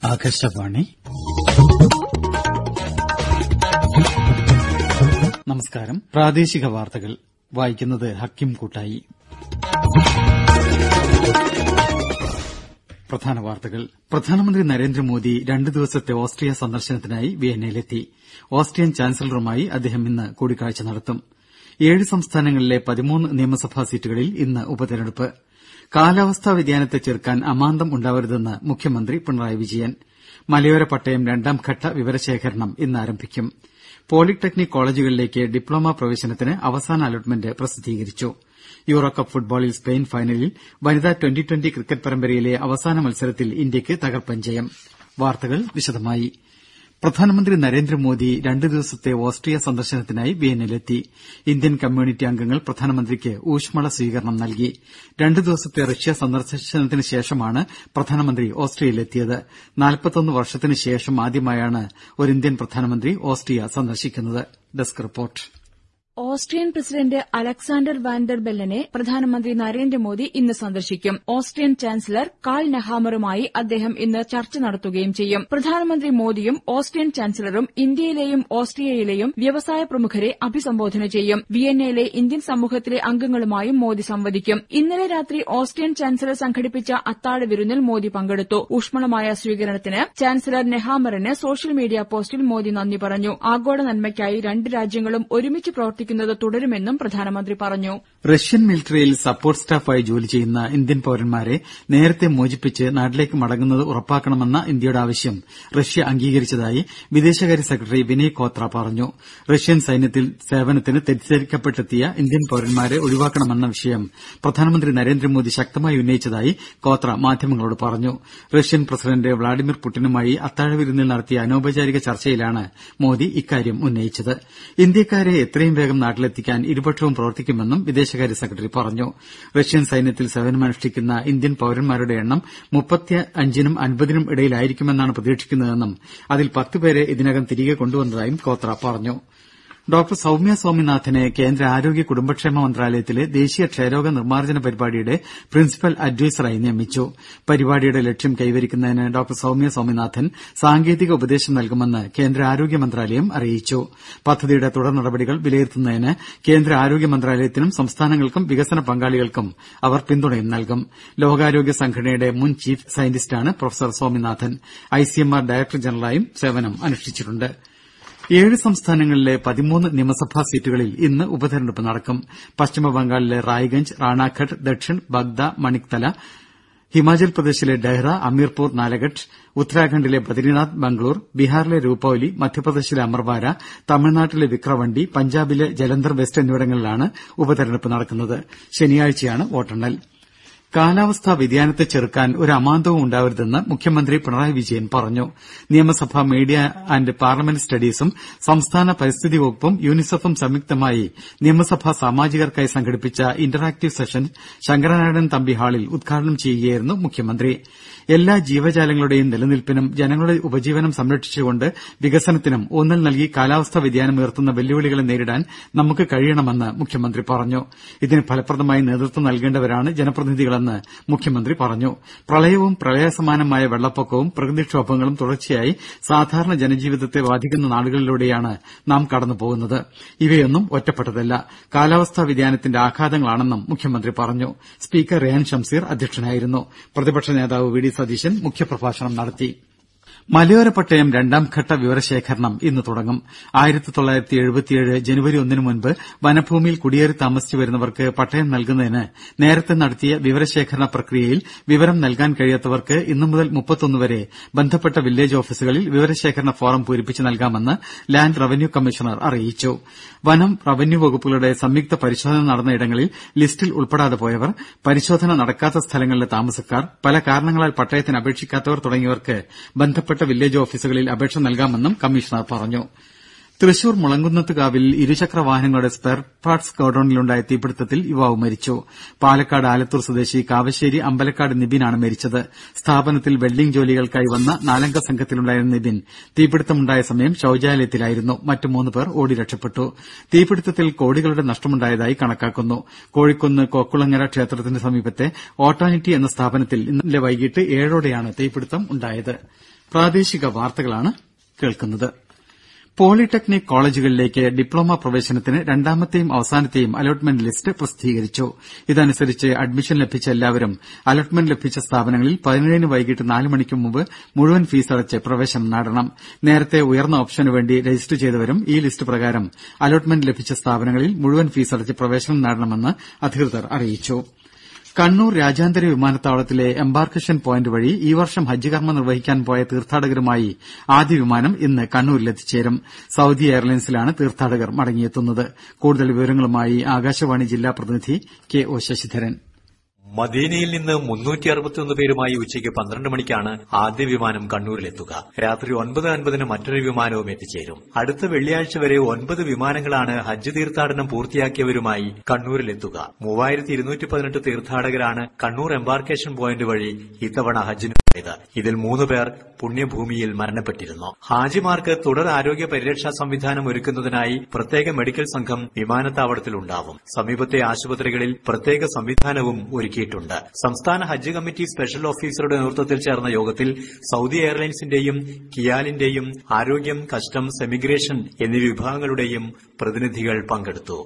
ആകാശവാണി നമസ്കാരം പ്രാദേശിക വാർത്തകൾ വായിക്കുന്നത് ഹക്കിം കൂട്ടായി പ്രധാന വാർത്തകൾ പ്രധാനമന്ത്രി നരേന്ദ്രമോദി രണ്ട് ദിവസത്തെ ഓസ്ട്രിയ സന്ദർശനത്തിനായി വിയന്നയിലെത്തി ഓസ്ട്രിയൻ ചാൻസലറുമായി അദ്ദേഹം ഇന്ന് കൂടിക്കാഴ്ച നടത്തും ഏഴ് സംസ്ഥാനങ്ങളിലെ പതിമൂന്ന് നിയമസഭാ സീറ്റുകളിൽ ഇന്ന് ഉപതെരഞ്ഞെടുപ്പ് കാലാവസ്ഥാ വ്യതിയാനത്തെ ചെറുക്കാൻ അമാന്തം ഉണ്ടാവരുതെന്ന് മുഖ്യമന്ത്രി പിണറായി വിജയൻ മലയോര പട്ടയം രണ്ടാംഘട്ട വിവരശേഖരണം ഇന്ന് ആരംഭിക്കും പോളിടെക്നിക് കോളജുകളിലേക്ക് ഡിപ്ലോമ പ്രവേശനത്തിന് അവസാന അലോട്ട്മെന്റ് പ്രസിദ്ധീകരിച്ചു യൂറോകപ്പ് ഫുട്ബോളിൽ സ്പെയിൻ ഫൈനലിൽ വനിതാ ട്വന്റി ട്വന്റി ക്രിക്കറ്റ് പരമ്പരയിലെ അവസാന മത്സരത്തിൽ ഇന്ത്യക്ക് തകർപ്പൻ ജയം വാർത്തകൾ വിശദമായി പ്രധാനമന്ത്രി നരേന്ദ്രമോദി രണ്ട് ദിവസത്തെ ഓസ്ട്രിയ സന്ദർശനത്തിനായി വിയന്നയിലെത്തി ഇന്ത്യൻ കമ്മ്യൂണിറ്റി അംഗങ്ങൾ പ്രധാനമന്ത്രിക്ക് ഊഷ്മള സ്വീകരണം നൽകി രണ്ട് ദിവസത്തെ റഷ്യ സന്ദർശനത്തിന് ശേഷമാണ് പ്രധാനമന്ത്രി ഓസ്ട്രിയയിലെത്തിയത് വർഷത്തിന് ശേഷം ആദ്യമായാണ് ഒരു ഇന്ത്യൻ പ്രധാനമന്ത്രി ഓസ്ട്രിയ സന്ദർശിക്കുന്നത് desk report Austrian president Alexander Vander ബെല്ലനെ പ്രധാനമന്ത്രി നരേന്ദ്രമോദി ഇന്ന് സന്ദർശിക്കും ഓസ്ട്രിയൻ ചാൻസലർ കാൾ നെഹാമറുമായി അദ്ദേഹം ഇന്ന് ചർച്ച നടത്തുകയും ചെയ്യും പ്രധാനമന്ത്രി മോദിയും ഓസ്ട്രിയൻ ചാൻസലറും ഇന്ത്യയിലെയും ഓസ്ട്രിയയിലെയും വ്യവസായ പ്രമുഖരെ അഭിസംബോധന ചെയ്യും വിയന്നയിലെ ഇന്ത്യൻ സമൂഹത്തിലെ അംഗങ്ങളുമായും മോദി സംവദിക്കും ഇന്നലെ രാത്രി ഓസ്ട്രിയൻ ചാൻസലർ സംഘടിപ്പിച്ച അത്താഴ വിരുന്നിൽ മോദി പങ്കെടുത്തു ഊഷ്മളമായ സ്വീകരണത്തിന് ചാൻസലർ നെഹാമറിന് സോഷ്യൽ മീഡിയ പോസ്റ്റിൽ മോദി നന്ദി പറഞ്ഞു ആഗോള നന്മയ്ക്കായി രണ്ട് രാജ്യങ്ങളും ഒരുമിച്ച് പ്രവർത്തിക്കുന്നത് തുടരുമെന്നും പ്രധാനമന്ത്രി പറഞ്ഞു റഷ്യൻ മിലിറ്ററിയിൽ സപ്പോർട്ട് സ്റ്റാഫായി ജോലി ചെയ്യുന്ന ഇന്ത്യൻ പൌരന്മാരെ നേരത്തെ മോചിപ്പിച്ച് നാട്ടിലേക്ക് മടങ്ങുന്നത് ഉറപ്പാക്കണമെന്ന ഇന്ത്യയുടെ ആവശ്യം റഷ്യ അംഗീകരിച്ചതായി വിദേശകാര്യ സെക്രട്ടറി വിനയ് കോത്ര പറഞ്ഞു റഷ്യൻ സൈന്യത്തിൽ സേവനത്തിന് തെറ്റിദ്ധരിക്കപ്പെട്ടെത്തിയ ഇന്ത്യൻ പൌരന്മാരെ ഒഴിവാക്കണമെന്ന വിഷയം പ്രധാനമന്ത്രി നരേന്ദ്രമോദി ശക്തമായി ഉന്നയിച്ചതായി കോത്ര മാധ്യമങ്ങളോട് പറഞ്ഞു റഷ്യൻ പ്രസിഡന്റ് വ്ളാഡിമിർ പുടിനുമായി അത്താഴവിരുന്നിൽ നടത്തിയ അനൌപചാരിക ചർച്ചയിലാണ് മോദി ഇക്കാര്യം ഉന്നയിച്ചത് ഇന്ത്യക്കാരെ എത്രയും വേഗം നാട്ടിലെത്തിക്കാൻ ഇരുപക്ഷവും പ്രവർത്തിക്കുമെന്നും വിദേശകാര്യ സെക്രട്ടറി പറഞ്ഞു റഷ്യൻ സൈന്യത്തിൽ സേവനമനുഷ്ഠിക്കുന്ന ഇന്ത്യൻ പൌരന്മാരുടെ എണ്ണം മുപ്പത്തിയഞ്ചിനും അൻപതിനും ഇടയിലായിരിക്കുമെന്നാണ് പ്രതീക്ഷിക്കുന്നതെന്നും അതിൽ പത്തുപേരെ ഇതിനകം തിരികെ കൊണ്ടുവന്നതായും കോത്ര പറഞ്ഞു ഡോക്ടർ സൌമ്യ സ്വാമിനാഥനെ കേന്ദ്ര ആരോഗ്യ കുടുംബക്ഷേമ മന്ത്രാലയത്തിലെ ദേശീയ ക്ഷയരോഗ നിർമ്മാർജ്ജന പരിപാടിയുടെ പ്രിൻസിപ്പൽ അഡ്വൈസറായി നിയമിച്ചു പരിപാടിയുടെ ലക്ഷ്യം കൈവരിക്കുന്നതിന് ഡോക്ടർ സൌമ്യ സ്വാമിനാഥൻ സാങ്കേതിക ഉപദേശം നൽകുമെന്ന് കേന്ദ്ര ആരോഗ്യ മന്ത്രാലയം അറിയിച്ചു പദ്ധതിയുടെ തുടർ നടപടികൾ വിലയിരുത്തുന്നതിന് കേന്ദ്ര ആരോഗ്യ മന്ത്രാലയത്തിനും സംസ്ഥാനങ്ങൾക്കും വികസന പങ്കാളികൾക്കും അവർ പിന്തുണയും നൽകും ലോകാരോഗ്യ സംഘടനയുടെ മുൻ ചീഫ് സയന്റിസ്റ്റാണ് പ്രൊഫസർ സ്വാമിനാഥൻ ഐസിഎംആർ ഡയറക്ടർ ജനറലായും സേവനമനുഷ്ഠിച്ചിട്ടുണ്ട് ഏഴ് സംസ്ഥാനങ്ങളിലെ പതിമൂന്ന് നിയമസഭാ സീറ്റുകളിൽ ഇന്ന് ഉപതെരഞ്ഞെടുപ്പ് നടക്കും പശ്ചിമബംഗാളിലെ റായ്ഗഞ്ച് റാണാഘട്ട് ദക്ഷിൺ ബഗ്ദ മണിക്തല ഹിമാചൽ പ്രദേശിലെ ഡെഹ്റ അമീർപൂർ നാലഗഡ് ഉത്തരാഖണ്ഡിലെ ബദ്രിനാഥ് ബംഗ്ലൂർ ബീഹാറിലെ രൂപൌലി മധ്യപ്രദേശിലെ അമർവാര തമിഴ്നാട്ടിലെ വിക്രവണ്ടി പഞ്ചാബിലെ ജലന്ധർ വെസ്റ്റ് എന്നിവിടങ്ങളിലാണ് ഉപതെരഞ്ഞെടുപ്പ് നടക്കുന്നത് ശനിയാഴ്ചയാണ് വോട്ടെണ്ണൽ കാലാവസ്ഥാ വ്യതിയാനത്തെ ചെറുക്കാൻ ഒരു അമാന്തവും ഉണ്ടാവരുതെന്ന് മുഖ്യമന്ത്രി പിണറായി വിജയൻ പറഞ്ഞു നിയമസഭാ മീഡിയ ആന്റ് പാർലമെന്റ് സ്റ്റഡീസും സംസ്ഥാന പരിസ്ഥിതി വകുപ്പും യൂണിസെഫും സംയുക്തമായി നിയമസഭാ സാമാജികർക്കായി സംഘടിപ്പിച്ച ഇന്ററാക്ടീവ് സെഷൻ ശങ്കരനാരായണൻ തമ്പി ഹാളിൽ ഉദ്ഘാടനം ചെയ്യുകയായിരുന്നു മുഖ്യമന്ത്രി എല്ലാ ജീവജാലങ്ങളുടെയും നിലനിൽപ്പിനും ജനങ്ങളുടെ ഉപജീവനം സംരക്ഷിച്ചുകൊണ്ട് വികസനത്തിനും ഊന്നൽ നൽകി കാലാവസ്ഥാ വ്യതിയാനം ഉയർത്തുന്ന വെല്ലുവിളികളെ നേരിടാൻ നമുക്ക് കഴിയണമെന്ന് മുഖ്യമന്ത്രി പറഞ്ഞു ഇതിന് ഫലപ്രദമായി നേതൃത്വം നൽകേണ്ടവരാണ് ജനപ്രതിനിധികളെന്ന് മുഖ്യമന്ത്രി പറഞ്ഞു പ്രളയവും പ്രളയസമാനമായ വെള്ളപ്പൊക്കവും പ്രകൃതിക്ഷോഭങ്ങളും തുടർച്ചയായി സാധാരണ ജനജീവിതത്തെ ബാധിക്കുന്ന നാളുകളിലൂടെയാണ് നാം കടന്നുപോകുന്നത് ഇവയൊന്നും ഒറ്റപ്പെട്ടതല്ല കാലാവസ്ഥാ വ്യതിയാനത്തിന്റെ ആഘാതങ്ങളാണെന്നും മുഖ്യമന്ത്രി പറഞ്ഞു സ്പീക്കർ റെയാൻ ഷംസീർ അധ്യക്ഷനായിരുന്നു പ്രതിപക്ഷ നേതാവ് വി ഡി സതീശൻ മുഖ്യപ്രഭാഷണം നടത്തി മലയോര പട്ടയം രണ്ടാംഘട്ട വിവരശേഖരണം ഇന്ന് തുടങ്ങും ജനുവരി ഒന്നിന് മുൻപ് വനഭൂമിയിൽ കുടിയേറി താമസിച്ചു വരുന്നവർക്ക് പട്ടയം നൽകുന്നതിന് നേരത്തെ നടത്തിയ വിവരശേഖരണ പ്രക്രിയയിൽ വിവരം നൽകാൻ കഴിയാത്തവർക്ക് ഇന്നു മുതൽ മുപ്പത്തൊന്ന് ബന്ധപ്പെട്ട വില്ലേജ് ഓഫീസുകളിൽ വിവരശേഖരണ ഫോറം പൂരിപ്പിച്ച് നൽകാമെന്ന് ലാന്റ് റവന്യൂ കമ്മീഷണർ അറിയിച്ചു വനം റവന്യൂ വകുപ്പുകളുടെ സംയുക്ത പരിശോധന നടന്ന ഇടങ്ങളിൽ ലിസ്റ്റിൽ ഉൾപ്പെടാതെ പോയവർ പരിശോധന നടക്കാത്ത സ്ഥലങ്ങളിലെ താമസക്കാർ പല കാരണങ്ങളാൽ പട്ടയത്തിന് അപേക്ഷിക്കാത്തവർ തുടങ്ങിയവർക്ക് ബന്ധപ്പെട്ട വില്ലേജ് ഓഫീസുകളിൽ അപേക്ഷ നൽകാമെന്നും കമ്മീഷണർ പറഞ്ഞു തൃശൂർ മുളങ്കുന്നത്തുകാവിൽ ഇരുചക്ര വാഹനങ്ങളുടെ സ്പെയർ പാർട്സ് ഗോഡൌണിലുണ്ടായ തീപിടുത്തത്തിൽ യുവാവ് മരിച്ചു പാലക്കാട് ആലത്തൂർ സ്വദേശി കാവശ്ശേരി അമ്പലക്കാട് നിബിനാണ് മരിച്ചത് സ്ഥാപനത്തിൽ വെൽഡിംഗ് ജോലികൾക്കായി വന്ന നാലംഗ സംഘത്തിലുണ്ടായിരുന്ന നിബിൻ തീപിടുത്തമുണ്ടായ സമയം ശൌചാലയത്തിലായിരുന്നു മറ്റ് മൂന്ന് പേർ ഓടി രക്ഷപ്പെട്ടു തീപിടുത്തത്തിൽ കോടികളുടെ നഷ്ടമുണ്ടായതായി കണക്കാക്കുന്നു കോഴിക്കുന്ന് കോക്കുളങ്ങര ക്ഷേത്രത്തിന് സമീപത്തെ ഓട്ടാനിറ്റി എന്ന സ്ഥാപനത്തിൽ ഇന്നലെ വൈകിട്ട് ഏഴോടെയാണ് തീപിടുത്തം ഉണ്ടായത് പ്രാദേശിക വാർത്തകളാണ് കേൾക്കുന്നത് പോളിടെക്നിക് കോളേജുകളിലേക്ക് ഡിപ്ലോമ പ്രവേശനത്തിന് രണ്ടാമത്തെയും അവസാനത്തെയും അലോട്ട്മെന്റ് ലിസ്റ്റ് പ്രസിദ്ധീകരിച്ചു ഇതനുസരിച്ച് അഡ്മിഷൻ ലഭിച്ച എല്ലാവരും അലോട്ട്മെന്റ് ലഭിച്ച സ്ഥാപനങ്ങളിൽ പതിനേഴിന് വൈകിട്ട് നാല് മണിക്ക് മുമ്പ് മുഴുവൻ ഫീസടച്ച് പ്രവേശനം നേടണം നേരത്തെ ഉയർന്ന ഓപ്ഷനുവേണ്ടി രജിസ്റ്റർ ചെയ്തവരും ഈ ലിസ്റ്റ് പ്രകാരം അലോട്ട്മെന്റ് ലഭിച്ച സ്ഥാപനങ്ങളിൽ മുഴുവൻ ഫീസടച്ച് പ്രവേശനം നേടണമെന്ന് അധികൃതർ അറിയിച്ചു കണ്ണൂർ രാജ്യാന്തര വിമാനത്താവളത്തിലെ എംബാർക്കേഷൻ പോയിന്റ് വഴി ഈ വർഷം ഹജ്ജ് കർമ്മം നിർവഹിക്കാൻ പോയ തീർത്ഥാടകരുമായി ആദ്യ വിമാനം ഇന്ന് കണ്ണൂരിലെത്തിച്ചേരും സൌദി എയർലൈൻസിലാണ് തീർത്ഥാടകർ മടങ്ങിയെത്തുന്നത് കൂടുതൽ വിവരങ്ങളുമായി ആകാശവാണി ജില്ലാ പ്രതിനിധി കെ ഒ ശശിധരൻ മദീനയിൽ നിന്ന് മുന്നൂറ്റി അറുപത്തിയൊന്ന് പേരുമായി ഉച്ചയ്ക്ക് പന്ത്രണ്ട് മണിക്കാണ് ആദ്യ വിമാനം കണ്ണൂരിലെത്തുക രാത്രി ഒൻപത് അൻപതിന് മറ്റൊരു വിമാനവും എത്തിച്ചേരും അടുത്ത വെള്ളിയാഴ്ച വരെ ഒൻപത് വിമാനങ്ങളാണ് ഹജ്ജ് തീർത്ഥാടനം പൂർത്തിയാക്കിയവരുമായി കണ്ണൂരിലെത്തുക മൂവായിരത്തി ഇരുന്നൂറ്റി പതിനെട്ട് തീർത്ഥാടകരാണ് കണ്ണൂർ എംബാർക്കേഷൻ പോയിന്റ് വഴി ഇത്തവണ ഹജ്ജിന് പോയത് ഇതിൽ മൂന്ന് പേർ പുണ്യഭൂമിയിൽ മരണപ്പെട്ടിരുന്നു ഹാജിമാർക്ക് തുടർ ആരോഗ്യ പരിരക്ഷാ സംവിധാനം ഒരുക്കുന്നതിനായി പ്രത്യേക മെഡിക്കൽ സംഘം വിമാനത്താവളത്തിലുണ്ടാവും സമീപത്തെ ആശുപത്രികളിൽ പ്രത്യേക സംവിധാനവും ഒരുക്കിയിട്ടുണ്ട് സംസ്ഥാന ഹജ്ജ് കമ്മിറ്റി സ്പെഷ്യൽ ഓഫീസറുടെ നേതൃത്വത്തിൽ ചേർന്ന യോഗത്തിൽ സൌദി എയർലൈൻസിന്റെയും കിയാലിന്റെയും ആരോഗ്യം കസ്റ്റംസ് എമിഗ്രേഷൻ എന്നീ വിഭാഗങ്ങളുടെയും പ്രതിനിധികൾ പങ്കെടുത്തു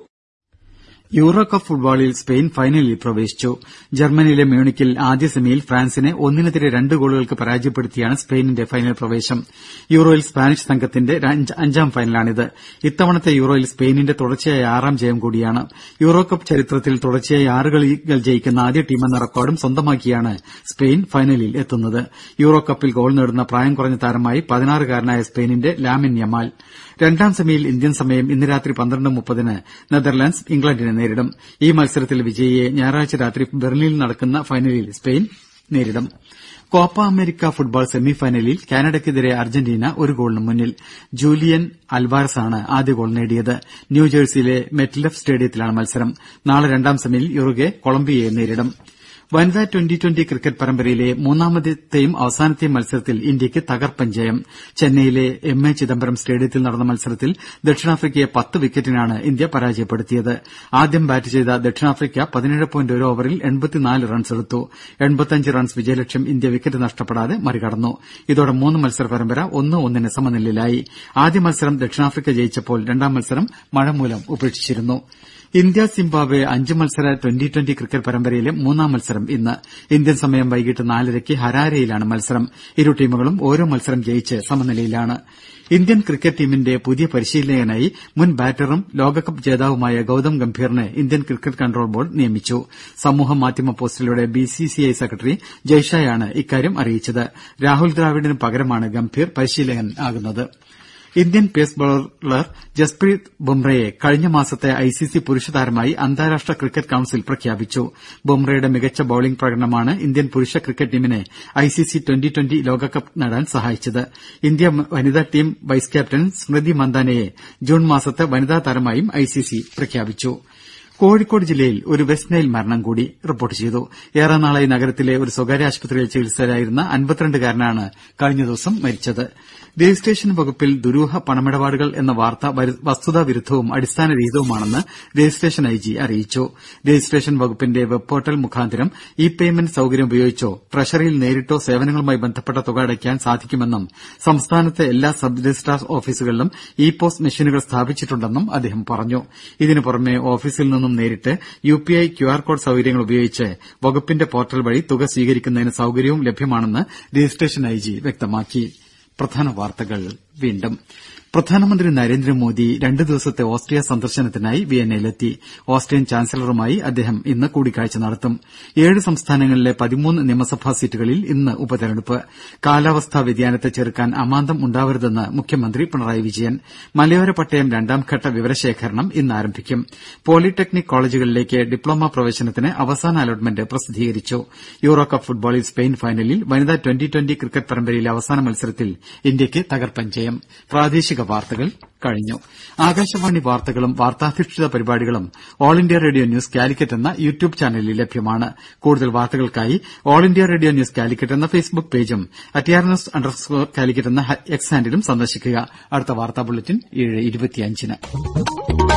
യൂറോ കപ്പ് ഫുട്ബോളിൽ സ്പെയിൻ ഫൈനലിൽ പ്രവേശിച്ചു ജർമ്മനിയിലെ മ്യൂണിക്കിൽ ആദ്യ സെമിയിൽ ഫ്രാൻസിനെ ഒന്നിനെതിരെ രണ്ട് ഗോളുകൾക്ക് പരാജയപ്പെടുത്തിയാണ് സ്പെയിനിന്റെ ഫൈനൽ പ്രവേശം യൂറോയിൽ സ്പാനിഷ് സംഘത്തിന്റെ അഞ്ചാം ഫൈനലാണിത് ഇത്തവണത്തെ യൂറോയിൽ സ്പെയിനിന്റെ തുടർച്ചയായ ആറാം ജയം കൂടിയാണ് യൂറോ കപ്പ് ചരിത്രത്തിൽ തുടർച്ചയായി ആറ് കളികൾ ജയിക്കുന്ന ആദ്യ ടീമെന്ന റെക്കോർഡും സ്വന്തമാക്കിയാണ് സ്പെയിൻ ഫൈനലിൽ എത്തുന്നത് യൂറോ കപ്പിൽ ഗോൾ നേടുന്ന പ്രായം കുറഞ്ഞ താരമായി പതിനാറുകാരനായ സ്പെയിനിന്റെ ലാമിൻ യമാൽ രണ്ടാം സെമിയിൽ ഇന്ത്യൻ സമയം ഇന്ന് രാത്രി പന്ത്രണ്ട് മുപ്പതിന് നെതർലാൻഡ്സ് ഇംഗ്ലണ്ടിനെ നേരിടും ഈ മത്സരത്തിൽ വിജയിയെ ഞായറാഴ്ച രാത്രി ബെർലിനിൽ നടക്കുന്ന ഫൈനലിൽ സ്പെയിൻ നേരിടും കോപ്പ അമേരിക്ക ഫുട്ബോൾ സെമിഫൈനലിൽ കാനഡയ്ക്കെതിരെ അർജന്റീന ഒരു ഗോളിന് മുന്നിൽ ജൂലിയൻ അൽവാരസാണ് ആദ്യ ഗോൾ നേടിയത് ന്യൂജേഴ്സിയിലെ മെറ്റ്ലഫ് സ്റ്റേഡിയത്തിലാണ് മത്സരം നാളെ രണ്ടാം സെമിയിൽ യുറുഗെ കൊളംബിയയെ നേരിടും വനിതാ ട്വന്റി ട്വന്റി ക്രിക്കറ്റ് പരമ്പരയിലെ മൂന്നാമത്തെയും അവസാനത്തെയും മത്സരത്തിൽ ഇന്ത്യയ്ക്ക് തകർപ്പൻ ജയം ചെന്നൈയിലെ എം എ ചിദംബരം സ്റ്റേഡിയത്തിൽ നടന്ന മത്സരത്തിൽ ദക്ഷിണാഫ്രിക്കയെ പത്ത് വിക്കറ്റിനാണ് ഇന്ത്യ പരാജയപ്പെടുത്തിയത് ആദ്യം ബാറ്റ് ചെയ്ത ദക്ഷിണാഫ്രിക്ക പതിനേഴ് പോയിന്റ് ഒരു ഓവറിൽ എൺപത്തിനാല് റൺസെടുത്തു എൺപത്തിയഞ്ച് റൺസ് വിജയലക്ഷ്യം ഇന്ത്യ വിക്കറ്റ് നഷ്ടപ്പെടാതെ മറികടന്നു ഇതോടെ മൂന്ന് മത്സര പരമ്പര ഒന്ന് ഒന്നിന് സമനിലയിലായി ആദ്യ മത്സരം ദക്ഷിണാഫ്രിക്ക ജയിച്ചപ്പോൾ രണ്ടാം മത്സരം മഴ മൂലം ഉപേക്ഷിച്ചിരുന്നു ഇന്ത്യ സിംബാബ്വെ അഞ്ച് മത്സര ട്വന്റി ട്വന്റി ക്രിക്കറ്റ് പരമ്പരയിലെ മൂന്നാം മത്സരം ഇന്ന് ഇന്ത്യൻ സമയം വൈകിട്ട് നാലരയ്ക്ക് ഹരാരെയിലാണ് മത്സരം ഇരു ടീമുകളും ഓരോ മത്സരം ജയിച്ച് സമനിലയിലാണ് ഇന്ത്യൻ ക്രിക്കറ്റ് ടീമിന്റെ പുതിയ പരിശീലകനായി മുൻ ബാറ്ററും ലോകകപ്പ് ജേതാവുമായ ഗൌതം ഗംഭീറിനെ ഇന്ത്യൻ ക്രിക്കറ്റ് കൺട്രോൾ ബോർഡ് നിയമിച്ചു സമൂഹമാധ്യമ പോസ്റ്റിലൂടെ ബിസിസിഐ സെക്രട്ടറി ജയ്ഷായാണ് ഇക്കാര്യം അറിയിച്ചത് രാഹുൽ ദ്രാവിഡിന് പകരമാണ് ഗംഭീർ പരിശീലകനാകുന്നത് ഇന്ത്യൻ പേസ് ബൌളർ ജസ്പ്രീത് ബുംറയെ കഴിഞ്ഞ മാസത്തെ ഐസിസി പുരുഷ താരമായി അന്താരാഷ്ട്ര ക്രിക്കറ്റ് കൌൺസിൽ പ്രഖ്യാപിച്ചു ബുംറയുടെ മികച്ച ബൌളിംഗ് പ്രകടനമാണ് ഇന്ത്യൻ പുരുഷ ക്രിക്കറ്റ് ടീമിനെ ഐസിസി ട്വന്റി ട്വന്റി ലോകകപ്പ് നേടാൻ സഹായിച്ചത് ഇന്ത്യ വനിതാ ടീം വൈസ് ക്യാപ്റ്റൻ സ്മൃതി മന്ദാനയെ ജൂൺ മാസത്തെ വനിതാ താരമായും ഐസിസി പ്രഖ്യാപിച്ചു കോഴിക്കോട് ജില്ലയിൽ ഒരു വെസ്റ്റ് നൈൽ മരണം കൂടി റിപ്പോർട്ട് ചെയ്തു ഏറെ നാളായി നഗരത്തിലെ ഒരു സ്വകാര്യ ആശുപത്രിയിൽ ചികിത്സയിലായിരുന്ന അൻപത്തിരണ്ടുകാരനാണ് കഴിഞ്ഞ ദിവസം മരിച്ചത് രജിസ്ട്രേഷൻ വകുപ്പിൽ ദുരൂഹ പണമിടപാടുകൾ എന്ന വാർത്ത വസ്തുതാവിരുദ്ധവും അടിസ്ഥാനരഹിതവുമാണെന്ന് രജിസ്ട്രേഷൻ ഐ ജി അറിയിച്ചു രജിസ്ട്രേഷൻ വകുപ്പിന്റെ വെബ് പോർട്ടൽ മുഖാന്തരം ഇ പേയ്മെന്റ് സൌകര്യം ഉപയോഗിച്ചോ ട്രഷറിയിൽ നേരിട്ടോ സേവനങ്ങളുമായി ബന്ധപ്പെട്ട തുക അടയ്ക്കാൻ സാധിക്കുമെന്നും സംസ്ഥാനത്തെ എല്ലാ സബ് രജിസ്ട്രാർ ഓഫീസുകളിലും ഇ പോസ് മെഷീനുകൾ സ്ഥാപിച്ചിട്ടുണ്ടെന്നും അദ്ദേഹം പറഞ്ഞു ഇതിനു പുറമെ ഓഫീസിൽ നിന്നും നേരിട്ട് യുപിഐ ക്യുആർ കോഡ് സൌകര്യങ്ങൾ ഉപയോഗിച്ച് വകുപ്പിന്റെ പോർട്ടൽ വഴി തുക സ്വീകരിക്കുന്നതിന് സൌകര്യവും ലഭ്യമാണെന്ന് രജിസ്ട്രേഷൻ ഐ ജി വ്യക്തമാക്കി പ്രധാന വാർത്തകൾ വീണ്ടും പ്രധാനമന്ത്രി നരേന്ദ്രമോദി രണ്ട് ദിവസത്തെ ഓസ്ട്രിയ സന്ദർശനത്തിനായി വിയന്നയിലെത്തി ഓസ്ട്രിയൻ ചാൻസലറുമായി അദ്ദേഹം ഇന്ന് കൂടിക്കാഴ്ച നടത്തും ഏഴ് സംസ്ഥാനങ്ങളിലെ പതിമൂന്ന് നിയമസഭാ സീറ്റുകളിൽ ഇന്ന് ഉപതെരഞ്ഞെടുപ്പ് കാലാവസ്ഥാ വ്യതിയാനത്തെ ചെറുക്കാൻ അമാന്തം ഉണ്ടാവരുതെന്ന് മുഖ്യമന്ത്രി പിണറായി വിജയൻ മലയോര പട്ടയം രണ്ടാംഘട്ട വിവരശേഖരണം ഇന്ന് ആരംഭിക്കും പോളിടെക്നിക് കോളേജുകളിലേക്ക് ഡിപ്ലോമ പ്രവേശനത്തിന് അവസാന അലോട്ട്മെന്റ് പ്രസിദ്ധീകരിച്ചു യൂറോ കപ്പ് ഫുട്ബോളിൽ സ്പെയിൻ ഫൈനലിൽ വനിതാ ട്വന്റി ട്വന്റി ക്രിക്കറ്റ് പരമ്പരയിലെ അവസാന മത്സരത്തിൽ ഇന്ത്യയ്ക്ക് തകർപ്പൻ ജയം പ്രാദേശിക വാർത്തകൾ കഴിഞ്ഞു ആകാശവാണി വാർത്തകളും വാർത്താധിഷ്ഠിത പരിപാടികളും all India radio news Calicut എന്ന യൂട്യൂബ് ചാനലിൽ ലഭ്യമാണ് കൂടുതൽ വാർത്തകൾക്കായി all India radio news Calicut എന്ന ഫേസ്ബുക്ക് പേജും at R news underscore Calicut എന്ന എക്സ് ഹാൻഡിലും സന്ദർശിക്കുക അടുത്ത വാർത്താ ബുള്ളറ്റിൻ ഏഴ് ഇരുപത്തിയഞ്ചിന്